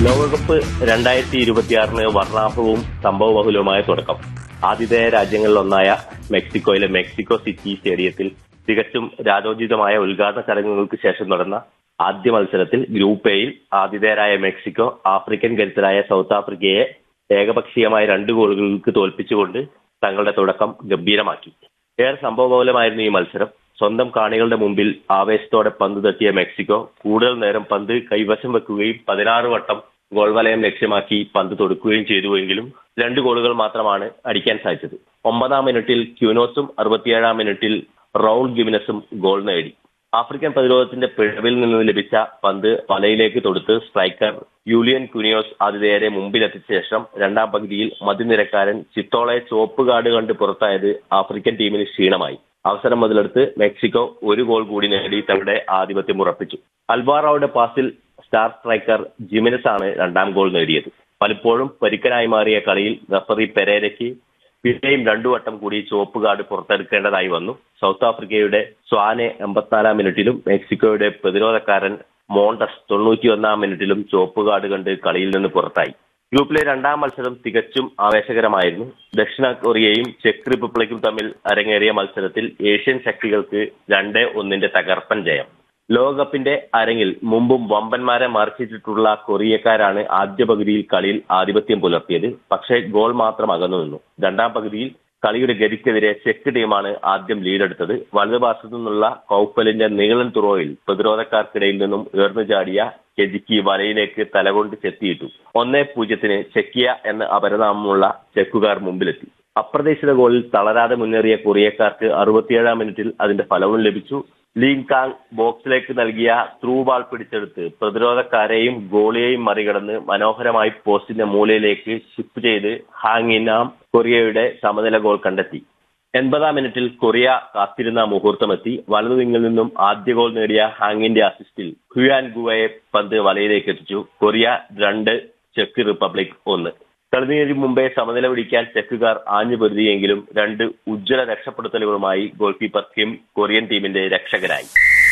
ലോകകപ്പ് രണ്ടായിരത്തി ഇരുപത്തിയാറിന് വർണ്ണാഭവും സംഭവബഹുലവുമായ തുടക്കം ആതിഥേയ രാജ്യങ്ങളിലൊന്നായ മെക്സിക്കോയിലെ മെക്സിക്കോ സിറ്റി സ്റ്റേഡിയത്തിൽ തികച്ചും രാജോചിതമായ ഉദ്ഘാടന ചടങ്ങുകൾക്ക് ശേഷം നടന്ന ആദ്യ മത്സരത്തിൽ ഗ്രൂപ്പ് എയിൽ ആതിഥേയരായ മെക്സിക്കോ ആഫ്രിക്കൻ കരുത്തരായ സൗത്ത് ആഫ്രിക്കയെ ഏകപക്ഷീയമായ രണ്ട് ഗോളുകൾക്ക് തോൽപ്പിച്ചുകൊണ്ട് തങ്ങളുടെ തുടക്കം ഗംഭീരമാക്കി ഏറെ സംഭവബഹുലമായിരുന്നു ഈ മത്സരം സ്വന്തം കാണികളുടെ മുമ്പിൽ ആവേശത്തോടെ പന്ത് തട്ടിയ മെക്സിക്കോ കൂടുതൽ നേരം പന്ത് കൈവശം വെക്കുകയും പതിനാറ് വട്ടം ഗോൾ വലയം ലക്ഷ്യമാക്കി പന്ത് തൊടുക്കുകയും ചെയ്തുവെങ്കിലും രണ്ട് ഗോളുകൾ മാത്രമാണ് അടിക്കാൻ സാധിച്ചത് ഒമ്പതാം മിനിറ്റിൽ ക്യൂനോസും അറുപത്തിയേഴാം മിനിറ്റിൽ റൗൾ ഗിമിനസും ഗോൾ നേടി ആഫ്രിക്കൻ പ്രതിരോധത്തിന്റെ പിഴവിൽ നിന്ന് ലഭിച്ച പന്ത് വലയിലേക്ക് തൊടുത്ത് സ്ട്രൈക്കർ യൂലിയൻ കുനിയോസ് ആതിഥേയരെ മുമ്പിലെത്തിച്ച ശേഷം രണ്ടാം പകുതിയിൽ മധ്യനിരക്കാരൻ ചിത്തോളെ ചുവപ്പ് കാർഡ് കണ്ട് പുറത്തായത് ആഫ്രിക്കൻ ടീമിന് ക്ഷീണമായി അവസരം മുതലെടുത്ത് മെക്സിക്കോ ഒരു ഗോൾ കൂടി നേടി തങ്ങളുടെ ആധിപത്യം ഉറപ്പിച്ചു അൽവാറോയുടെ പാസിൽ സ്റ്റാർ സ്ട്രൈക്കർ ജിമിനസ് ആണ് രണ്ടാം ഗോൾ നേടിയത് പലപ്പോഴും പരിക്കനായി മാറിയ കളിയിൽ റഫറി പെരേരയ്ക്ക് പിന്നെയും രണ്ടു വട്ടം കൂടി ചുവപ്പ് കാർഡ് പുറത്തെടുക്കേണ്ടതായി വന്നു സൗത്ത് ആഫ്രിക്കയുടെ സ്വാനെ എൺപത്തിനാലാം മിനിറ്റിലും മെക്സിക്കോയുടെ പ്രതിരോധക്കാരൻ മോണ്ടസ് തൊണ്ണൂറ്റിയൊന്നാം മിനിറ്റിലും ചുവപ്പ് കാർഡ് കണ്ട് കളിയിൽ നിന്ന് പുറത്തായി ഗ്രൂപ്പിലെ രണ്ടാം മത്സരം തികച്ചും ആവേശകരമായിരുന്നു ദക്ഷിണ കൊറിയയും ചെക്ക് റിപ്പബ്ലിക്കും തമ്മിൽ അരങ്ങേറിയ മത്സരത്തിൽ ഏഷ്യൻ ശക്തികൾക്ക് രണ്ട് ഒന്നിന്റെ തകർപ്പൻ ജയം ലോകകപ്പിന്റെ അരങ്ങിൽ മുമ്പും വമ്പന്മാരെ മറിച്ചിട്ടിട്ടുള്ള കൊറിയക്കാരാണ് ആദ്യ പകുതിയിൽ കളിയിൽ ആധിപത്യം പുലർത്തിയത് പക്ഷേ ഗോൾ മാത്രം അകന്നു നിന്നു രണ്ടാം പകുതിയിൽ കളിയുടെ ഗതിക്കെതിരെ ചെക്ക് ടീമാണ് ആദ്യം ലീഡെടുത്തത് വലതുഭാഗത്തു നിന്നുള്ള കൗപ്പലിന്റെ നീളൻ തുറോയിൽ പ്രതിരോധക്കാർക്കിടയിൽ നിന്നും ഉയർന്നു ചാടിയ കെജിക്കി വലയിലേക്ക് തലകൊണ്ട് ചെത്തിയിട്ടു ഒന്നേ പൂജ്യത്തിന് ചെക്കിയ എന്ന അപരനാമമുള്ള ചെക്കുകാർ മുമ്പിലെത്തി അപ്രതീക്ഷിത ഗോളിൽ തളരാതെ മുന്നേറിയ കൊറിയക്കാർക്ക് അറുപത്തിയേഴാം മിനിറ്റിൽ അതിന്റെ ഫലവും ലഭിച്ചു ലീങ് കാങ് ബോക്സിലേക്ക് നൽകിയ ത്രൂ ബാൾ പിടിച്ചെടുത്ത് പ്രതിരോധക്കാരെയും ഗോളിയെയും മറികടന്ന് മനോഹരമായി പോസ്റ്റിന്റെ മൂലയിലേക്ക് ഷിപ്പ് ചെയ്ത് ഹാങ്ങിനാം കൊറിയയുടെ സമനില ഗോൾ കണ്ടെത്തി എൺപതാം മിനിറ്റിൽ കൊറിയ കാത്തിരുന്ന മുഹൂർത്തമെത്തി വലതു വിങ്ങിൽ നിന്നും ആദ്യ ഗോൾ നേടിയ ഹാങ്ങിന്റെ അസിസ്റ്റിൽ ഹുയാൻ ഗുവയെ പന്ത് വലയിലേക്ക് എത്തിച്ചു കൊറിയ രണ്ട് ചെക്ക് റിപ്പബ്ലിക് ഒന്ന് കളിനീരി മുമ്പേ സമനില പിടിക്കാൻ ചെക്കുകാർ ആഞ്ഞു പൊരുതിയെങ്കിലും രണ്ട് ഉജ്ജ്വല രക്ഷപ്പെടുത്തലുകളുമായി ഗോൾ കീപ്പർ കിം കൊറിയൻ ടീമിന്റെ രക്ഷകരായി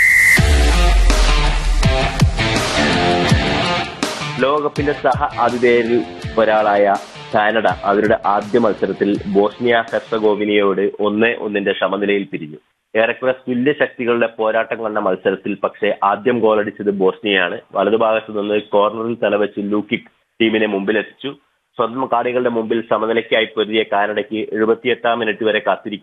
ലോകകപ്പിന്റെ സഹ ആതിഥേയരിൽ ഒരാളായ കാനഡ അവരുടെ ആദ്യ മത്സരത്തിൽ ബോസ്നിയ ഹെർസഗോവിനിയോട് ഒന്ന് ഒന്നിന്റെ സമനിലയിൽ പിരിഞ്ഞു ഏറെക്കുറെ തുല്യ ശക്തികളുടെ പോരാട്ടം കണ്ട മത്സരത്തിൽ പക്ഷേ ആദ്യം ഗോളടിച്ചത് ബോസ്നിയയാണ് വലതുഭാഗത്തു നിന്ന് കോർണറിൽ തലവെച്ച് ലൂക്കിക് ടീമിനെ മുമ്പിലെത്തിച്ചു സ്വന്തം കാണികളുടെ മുമ്പിൽ സമനിലയ്ക്കായി പൊരുതിയ കാനഡയ്ക്ക് എഴുപത്തിയെട്ടാം മിനിറ്റ് വരെ കാത്തിരിക്കും